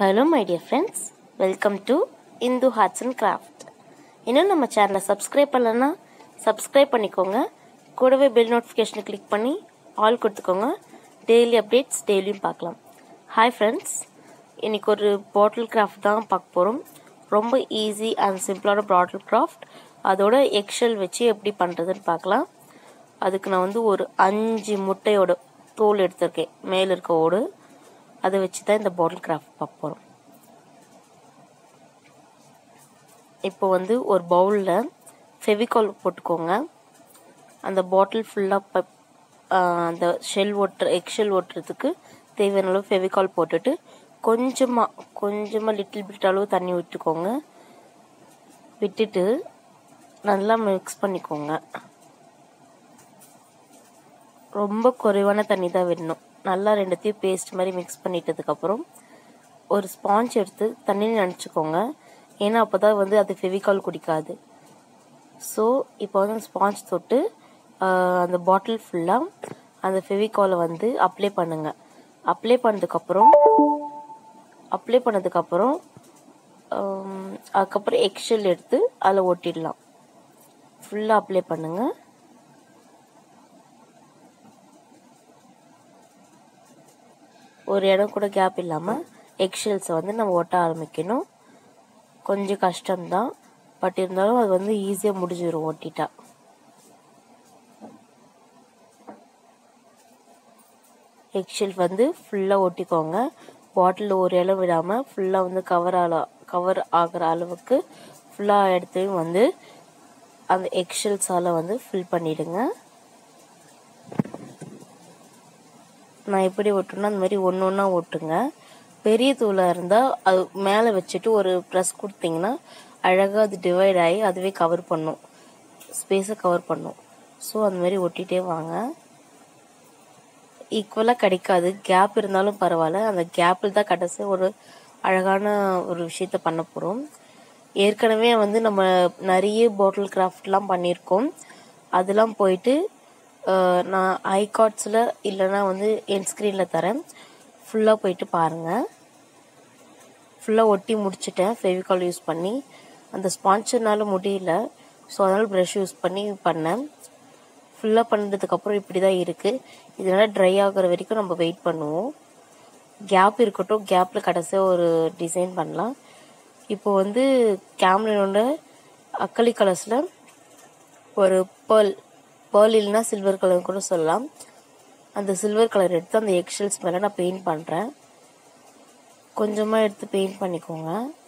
hello my dear friends welcome to Indhu arts and craft இன்னும் நம்ம சேனலை சப்ஸ்கிரைப் பண்ணலன்னா சப்ஸ்கிரைப் பண்ணிக்கோங்க கூடவே பெல் நோட்டிஃபிகேஷனை கிளிக் பண்ணி ஆல் கொடுத்துக்கோங்க டெய்லி அப்டேட்ஸ் டெய்லியும் பார்க்கலாம் ஹாய் ஃப்ரெண்ட்ஸ் இன்னைக்கு ஒரு பாட்டில் கிராஃப்ட் தான் பார்க்க போகிறோம் ரொம்ப ஈஸி அண்ட் சிம்பிளான பாட்டில் கிராஃப்ட் அதோட எக்ஷல் வச்சு எப்படி பண்ணுறதுன்னு பார்க்கலாம் அதுக்கு நான் வந்து ஒரு அஞ்சு முட்டையோட தோல் எடுத்திருக்கேன் மேலே இருக்க ஓடு அதை வச்சு தான் இந்த பாட்டில் கிராஃப்ட் பார்க்க போகிறோம் இப்போ வந்து ஒரு பவுலில் ஃபெவிகால் போட்டுக்கோங்க அந்த பாட்டில் ஃபுல்லாக அந்த ஷெல் ஒட்டுற எக் ஷெல் ஒட்டுறதுக்கு தேவையான அளவு ஃபெவிகால் போட்டுட்டு கொஞ்சமாக கொஞ்சமாக லிட்டில் பிட் அளவு தண்ணி விட்டுக்கோங்க விட்டுட்டு நல்லா மிக்ஸ் பண்ணிக்கோங்க ரொம்ப குறைவான தண்ணி தான் விடணும் நல்லா ரெண்டுத்தையும் பேஸ்ட் மாதிரி மிக்ஸ் பண்ணிட்டதுக்கப்புறம் ஒரு ஸ்பாஞ்ச் எடுத்து தண்ணியில் நினச்சிக்கோங்க ஏன்னா அப்போ தான் வந்து அது ஃபெவிகால் குடிக்காது ஸோ இப்போ வந்து ஸ்பாஞ்ச் தொட்டு அந்த பாட்டில் ஃபுல்லாக அந்த ஃபெவிகாலை வந்து அப்ளை பண்ணுங்க அப்ளை பண்ணதுக்கப்புறம் அப்ளை பண்ணதுக்கப்புறம் அதுக்கப்புறம் எக்ஷெல் எடுத்து அதில் ஒட்டிடலாம் ஃபுல்லாக அப்ளை பண்ணுங்கள் ஒரு இடம் கூட கேப் இல்லாமல் எக்ஷெல்ஸை வந்து நம்ம ஒட்ட ஆரம்பிக்கணும் கொஞ்சம் கஷ்டம்தான் பட் இருந்தாலும் அது வந்து ஈஸியாக முடிஞ்சிடும் ஒட்டிட்டா எக்ஷெல் வந்து ஃபுல்லாக ஒட்டிக்கோங்க பாட்டிலில் ஒரு இடம் விடாமல் ஃபுல்லாக வந்து கவர் ஆல கவர் ஆகிற அளவுக்கு ஃபுல்லாக இடத்தையும் வந்து அந்த எக்ஷெல்ஸால் வந்து ஃபில் பண்ணிடுங்க நான் எப்படி ஒட்டுனா அந்த மாதிரி ஒன்று ஒன்றா ஒட்டுங்க பெரிய தூளாக இருந்தால் அது மேலே வச்சுட்டு ஒரு ப்ரெஸ் கொடுத்தீங்கன்னா அழகாக அது டிவைட் ஆகி அதுவே கவர் பண்ணும் ஸ்பேஸை கவர் பண்ணும் ஸோ அந்த மாதிரி ஒட்டிகிட்டே வாங்க ஈக்குவலாக கிடைக்காது கேப் இருந்தாலும் பரவாயில்ல அந்த கேப்பில் தான் கடைசி ஒரு அழகான ஒரு விஷயத்த பண்ண போகிறோம் ஏற்கனவே வந்து நம்ம நிறைய பாட்டில் கிராஃப்ட்லாம் பண்ணியிருக்கோம் அதெல்லாம் போயிட்டு நான் ஐகார்ட்ஸில் இல்லைனா வந்து என் ஸ்க்ரீனில் தரேன் ஃபுல்லாக போயிட்டு பாருங்கள் ஃபுல்லாக ஒட்டி முடிச்சிட்டேன் ஃபெவிகால் யூஸ் பண்ணி அந்த ஸ்பான்சர்னால முடியல ஸோ அதனால் ப்ரஷ் யூஸ் பண்ணி பண்ணேன் ஃபுல்லாக பண்ணதுக்கப்புறம் இப்படி தான் இருக்குது இதனால் ட்ரை ஆகிற வரைக்கும் நம்ம வெயிட் பண்ணுவோம் கேப் இருக்கட்டும் கேப்பில் கடைசியாக ஒரு டிசைன் பண்ணலாம் இப்போ வந்து கேம்லினோட அக்கலி கலர்ஸில் ஒரு பேர்ல் பேர்ல் இல்லைனா சில்வர் கலர் கூட சொல்லலாம் அந்த சில்வர் கலர் எடுத்து அந்த எக்ஷெல்ஸ் மேலே நான் பெயிண்ட் பண்ணுறேன் கொஞ்சமாக எடுத்து பெயிண்ட் பண்ணிக்கோங்க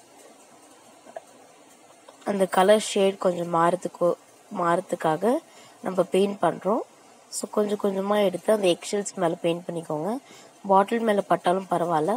அந்த கலர் ஷேட் கொஞ்சம் மாறத்துக்கு மாறத்துக்காக நம்ம பெயிண்ட் பண்ணுறோம் ஸோ கொஞ்சம் கொஞ்சமாக எடுத்து அந்த எக்ஷெல்ஸ் மேலே பெயிண்ட் பண்ணிக்கோங்க பாட்டில் மேலே பட்டாலும் பரவாயில்ல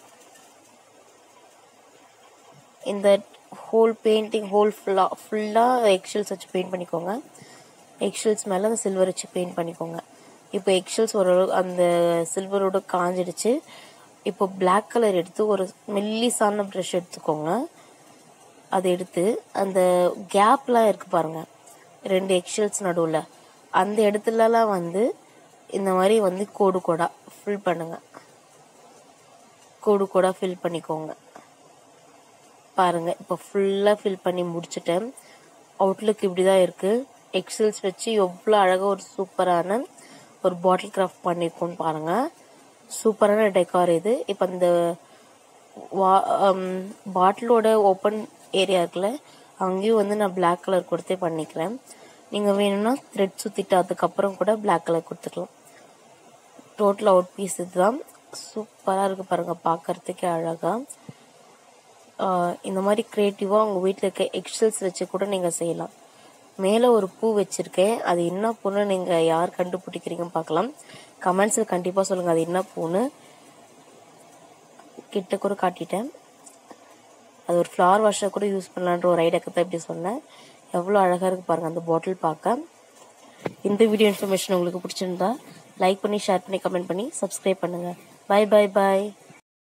இந்த ஹோல் பெயிண்டிங் ஹோல் ஃபுல்லாக ஃபுல்லாக எக்ஷெல்ஸ் வச்சு பெயிண்ட் பண்ணிக்கோங்க எக்ஷெல்ஸ் மேலே அந்த சில்வர் வச்சு பெயிண்ட் பண்ணிக்கோங்க இப்போ எக்ஷெல்ஸ் ஒரு அந்த சில்வரோட காஞ்சிடுச்சு இப்போ பிளாக் கலர் எடுத்து ஒரு மெல்லிசான ப்ரஷ் எடுத்துக்கோங்க அதை எடுத்து அந்த கேப்லாம் இருக்கு பாருங்க ரெண்டு எக்ஷெல்ஸ் நடுவில் அந்த இடத்துலலாம் வந்து இந்த மாதிரி வந்து கோடு கோடா ஃபில் பண்ணுங்க கோடு கோடா ஃபில் பண்ணிக்கோங்க பாருங்க இப்போ ஃபுல்லாக ஃபில் பண்ணி முடிச்சிட்டேன் அவுட்லுக் இப்படி தான் இருக்குது எக்ஸல்ஸ் வச்சு எவ்வளோ அழகாக ஒரு சூப்பரான ஒரு பாட்டில் கிராஃப்ட் பண்ணியிருக்கோம்னு பாருங்கள் சூப்பரான டெக்கார் இது இப்போ அந்த வா பாட்டிலோட ஓப்பன் ஏரியா இருக்குல்ல அங்கேயும் வந்து நான் பிளாக் கலர் கொடுத்தே பண்ணிக்கிறேன் நீங்கள் வேணும்னா த்ரெட் சுற்றிட்டு அதுக்கப்புறம் கூட பிளாக் கலர் கொடுத்துக்கலாம் டோட்டல் அவுட் பீஸ் இதுதான் சூப்பராக இருக்குது பாருங்கள் பார்க்குறதுக்கே அழகாக இந்த மாதிரி க்ரியேட்டிவாக உங்கள் வீட்டில் இருக்க எக்ஸல்ஸ் வச்சு கூட நீங்கள் செய்யலாம் மேலே ஒரு பூ வச்சுருக்கேன் அது என்ன பூன்னு நீங்கள் யார் கண்டுபிடிக்கிறீங்கன்னு பார்க்கலாம் கமெண்ட்ஸில் கண்டிப்பாக சொல்லுங்கள் அது என்ன பூன்னு கிட்ட கூட காட்டிட்டேன் அது ஒரு ஃப்ளவர் வாஷை கூட யூஸ் பண்ணலான்ற ஒரு ஐடியாக்கு தான் இப்படி சொன்னேன் எவ்வளோ அழகாக இருக்குது பாருங்கள் அந்த பாட்டில் பார்க்க இந்த வீடியோ இன்ஃபர்மேஷன் உங்களுக்கு பிடிச்சிருந்தா லைக் பண்ணி ஷேர் பண்ணி கமெண்ட் பண்ணி சப்ஸ்கிரைப் பண்ணுங்கள் பாய் பாய் பாய்